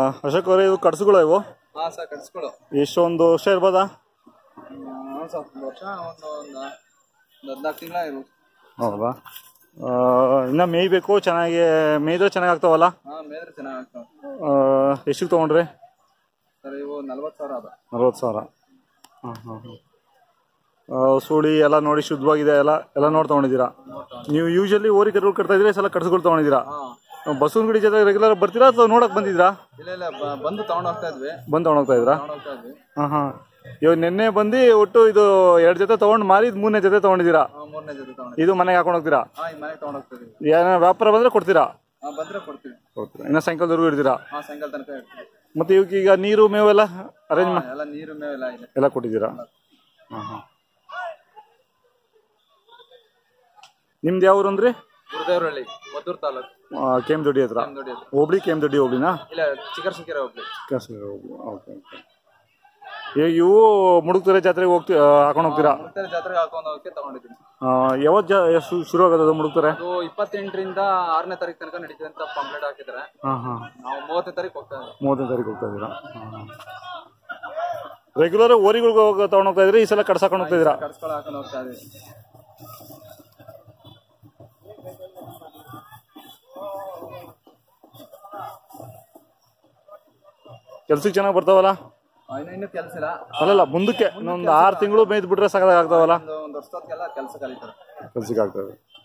ಅಶೋಕ್ ಅವರೇ ಇದು ಕಡ್ಸುಗಳು ಇವು ಹಾಂ ಸರ್ ಕಟ್ಸ್ಕೊಳು ಎಷ್ಟೊಂದು ವರ್ಷ ಇರ್ಬೋದಾ ಹ್ಞೂ ಸರ್ ಒಂದು ವರ್ಷ ಒಂದು ಒಂದು ಒಂದು ಹದಿನಾಲ್ಕು ತಿಂಗಳ ಇರ್ಬೋದು ಹೌದಾ ಆ, ಇನ್ನ ಮೇಯ್ಬೇಕು ಚೆನ್ನಾಗಿ ಮೇಯ್ದ್ರೆ ಚೆನ್ನಾಗಿ ಆಗ್ತಾವಲ್ಲ ಹಾಂ ಮೇದ್ರೆ ಚೆನ್ನಾಗಿ ಆಗ್ತಾವೆ ಆ, ಎಷ್ಟಿಗೆ ತೊಗೊಂಡ್ರಿ ಸರ್ ಇವು ನಲ್ವತ್ತು ಸಾವಿರ ಅದ ನಲ್ವತ್ತು ಸಾವಿರ ಹಾಂ ಹಾಂ ಹಾಂ ಸುಳಿ ಎಲ್ಲ ನೋಡಿ ಶುದ್ಧವಾಗಿದೆ ಎಲ್ಲ ಎಲ್ಲ ನೋಡಿ ತೊಗೊಂಡಿದ್ದೀರಾ ನೀವು ಯೂಶಲಿ ಓರಿ ಕರುಗಳು ಕಟ್ತಾ ಇದ್ರೆ ಈ ಸಲ ಕಟ್ಸ್ಗಳು ತೊಗೊಂಡಿದ್ದೀರಾ ಹಾಂ ಬಸವನ ಗುಡಿ ಜೊತೆ ರೆಗ್ಯುಲರ್ ಬರ್ತೀರಾ ಅಥವಾ ನೋಡಕ್ ಬಂದಿದ್ರಾ ಇಲ್ಲ ಇಲ್ಲ ಬ- ಬಂದು ತಗೊಂಡು ಹೋಗ್ತಾ ಇದ್ವಿ ಬಂದು ತೊಗೊಂಡೋಗ್ತಾ ಇದ್ರಾ ತಗೊಂಡು ಹೋಗ್ತಾ ಇದ್ವಿ ಹಾಂ ಹಾಂ ಇವಾಗ ನಿನ್ನೆ ಬಂದು ಒಟ್ಟು ಇದು ಎರಡು ಜೊತೆ ತೊಗೊಂಡು ಮಾರಿ ಇದು ಮೂರನೇ ಜೊತೆ ತೊಗೊಂಡಿದ್ದೀರಾ ಹಾಂ ಮೂರನೇ ಜೊತೆ ತಗೊಂಡು ಇದು ಮನೆಗೆ ಹಾಕೊಂಡು ಹೋಗ್ತೀರಾ ಹಾಂ ಈ ಮನೆಗೆ ತಗೊಂಡು ಹೋಗ್ತಾ ಇದೀವಿ ಏನೋ ವ್ಯಾಪಾರ ಬಂದರೆ ಕೊಡ್ತೀರಾ ಹಾಂ ಬಂದರೆ ಕೊಡ್ತೀವಿ ಕೊಡ್ತೀರಾ ಇನ್ನು ಸಾಯಂಕಾಲದವರೆಗೂ ಇರ್ತೀರಾ ಹಾಂ ಸಾಯಂಕಾಲ ತನಕ ಇರ್ತೀವಿ ಮತ್ತೆ ಇವಕ್ಕೆ ಈಗ ನೀರು ಮೇವೆಲ್ಲ ಅರೇಂಜ್ ಹಾಂ, ಎಲ್ಲ ನೀರು ಮೇವೆಲ್ಲ ಇದೆ ಎಲ್ಲ ಕೊಟ್ಟಿದ್ದೀರಾ ಹಾಂ ಹಾಂ ನಿಮ್ದು ಯಾವ ಊರು ಅಂದ್ರಿ ಗುರುದೇವ್ರಹಳ್ಳಿ ಮದ್ದೂರು ತಾಲೂಕು ಕೆ ಎಮ್ ದೊಡ್ಡಿ ಹತ್ರ ದೊಡ್ಡಿ ಹೋಬ್ಳಿ ಕೆ ಎಮ್ ದೊಡ್ಡಿ ಹೋಬ್ಳಿನಾ ಇಲ್ಲ ಚಿಕ್ಕರ್ ಸಿಕ್ಕಿರ ಹೋಗ್ಲಿ ಓಕೆ ಓಕೆ ಈಗ ಇವು ಮುಡುಕ್ತರೆ ಜಾತ್ರೆಗೆ ಹೋಗ್ತಿ ಹಾಕೊಂಡು ಹೋಗ್ತೀರಾ ಮುಕ್ತಾರ ಜಾತ್ರೆಗೆ ಹಾಕೊಂಡು ಹೋಗಕ್ಕೆ ತಗೊಂಡಿದ್ದೀನಿ ಆ, ಯಾವತ್ತು ಜಾ ಶು- ಶುರು ಆಗೋದು ಅದು ಮುಡುಕ್ತಾರೆ ಅದು ಇಪ್ಪತ್ತೆಂಟರಿಂದ ಆರನೇ ತಾರೀಕು ತನಕ ನಡೀತದೆ ಅಂತ ಪಾಂಪ್ಲೆಟ್ ಹಾಕಿದ್ದಾರೆ ಹಾಂ ಹಾಂ ನಾವು ಮೂವತ್ತನೇ ತಾರೀಕು ಹೋಗ್ತಾ ಇದ್ದೀವಿ ಮೂವತ್ತನೇ ತಾರೀಕು ಹೋಗ್ತಾ ಇದ್ದೀರಾ ರೆಗ್ಯುಲರ್ ಓರಿಗಳಿಗೆ ಹೋಗಿ ತಗೊಂಡು ಹೋಗ್ತಾ ಇದ್ರಿ ಈ ಸಲ ಕಡ್ಸಾಕೊಂಡು ಹೋಗ್ತಾ ಇದ್ದೀರಾ ಕಡ್ಸ್ಕೊಳ ಹಾಕೊಂಡು ಹೋಗ್ತಾ ಇದೀವಿ ಕೆಲ್ಸಕ್ಕೆ ಚೆನ್ನಾಗಿ ಬರ್ತಾವಲ್ಲ ಆ, ಇನ್ನು ಇನ್ನೂ ಕೆಲಸ ಇಲ್ಲ ಅಲ್ಲಲ್ಲ ಮುಂದಕ್ಕೆ ಇನ್ನೊಂದು ಆರು ತಿಂಗಳು ಮೇಯ್ದು ಬಿಟ್ರೆ ಸಾಕಾಗ್ತಾವಲ್ಲ ಒಂದು ಒಂದು ವರ್ಷದಕ್ಕೆಲ್ಲ ಕೆಲಸ ಕಲಿತಾರೆ ಕೆಲ್ಸಕ್ಕೆ ಆಗ್ತದೆ